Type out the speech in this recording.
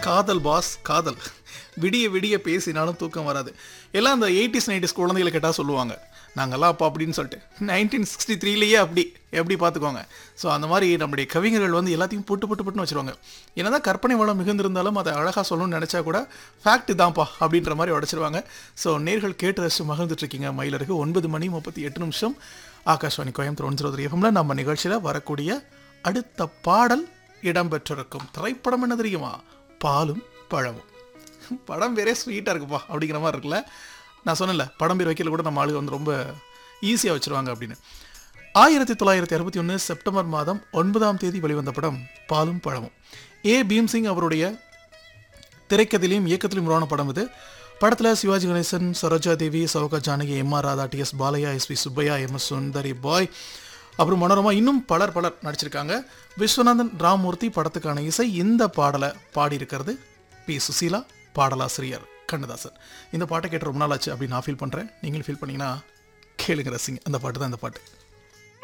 காதல் பாஸ் காதல் விடிய விடிய பேசினாலும் தூக்கம் வராது எல்லாம் அந்த எயிட்டிஸ் நைன்டிஸ் குழந்தைகளை கேட்டால் சொல்லுவாங்க நாங்கள்லாம் அப்போ அப்படின்னு சொல்லிட்டு நைன்டீன் சிக்ஸ்டி த்ரீலேயே அப்படி எப்படி பார்த்துக்கோங்க ஸோ அந்த மாதிரி நம்முடைய கவிஞர்கள் வந்து எல்லாத்தையும் புட்டு புட்டு புட்டுன்னு வச்சுருவாங்க என்னதான் கற்பனை வளம் மிகுந்திருந்தாலும் அதை அழகாக சொல்லணும்னு நினச்சா கூட ஃபேக்ட் தான்ப்பா அப்படின்ற மாதிரி உடச்சிருவாங்க ஸோ நேர்கள் கேட்டு ரசித்து மகிழ்ந்துட்டு இருக்கீங்க மயிலருக்கு ஒன்பது மணி முப்பத்தி எட்டு நிமிஷம் ஆகாஷ்வாணி கோயம்புத்தூர் ஒன்று இருபது எஃப்எம்ல நம்ம நிகழ்ச்சியில் வரக்கூடிய அடுத்த பாடல் இடம்பெற்றிருக்கும் திரைப்படம் என்ன தெரியுமா பாலும் பழமும் படம் பேரே ஸ்வீட்டாக இருக்குப்பா அப்படிங்கிற மாதிரி இருக்குல்ல நான் சொன்னேன்ல படம் பேர் வைக்கல கூட நம்ம ஆளுங்க வந்து ரொம்ப ஈஸியாக வச்சுருவாங்க அப்படின்னு ஆயிரத்தி தொள்ளாயிரத்தி அறுபத்தி ஒன்று செப்டம்பர் மாதம் ஒன்பதாம் தேதி வெளிவந்த படம் பாலும் பழமும் ஏ பீம்சிங் அவருடைய திரைக்கதையிலையும் இயக்கத்திலையும் உருவான படம் இது படத்தில் Sivaji Ganesan Saroja Devi Sowcar Janaki M R Radha T S Balaiah S V Subbaiah M S Sundari Bai அப்புறம் மனோரமா இன்னும் பலர் பலர் நடிச்சிருக்காங்க விஸ்வநாதன் ராமூர்த்தி படத்துக்கான இசை இந்த பாடலை பாடியிருக்கிறது பி சுசீலா பாடலாசிரியர் கண்ணதாசன் இந்த பாட்டை கேட்டு ரொம்ப நாள் ஆச்சு அப்படின்னு நான் ஃபீல் பண்ணுறேன் நீங்கள் ஃபீல் பண்ணீங்கன்னா கேளுங்க ரசிங்க அந்த பாட்டு தான் இந்த பாட்டு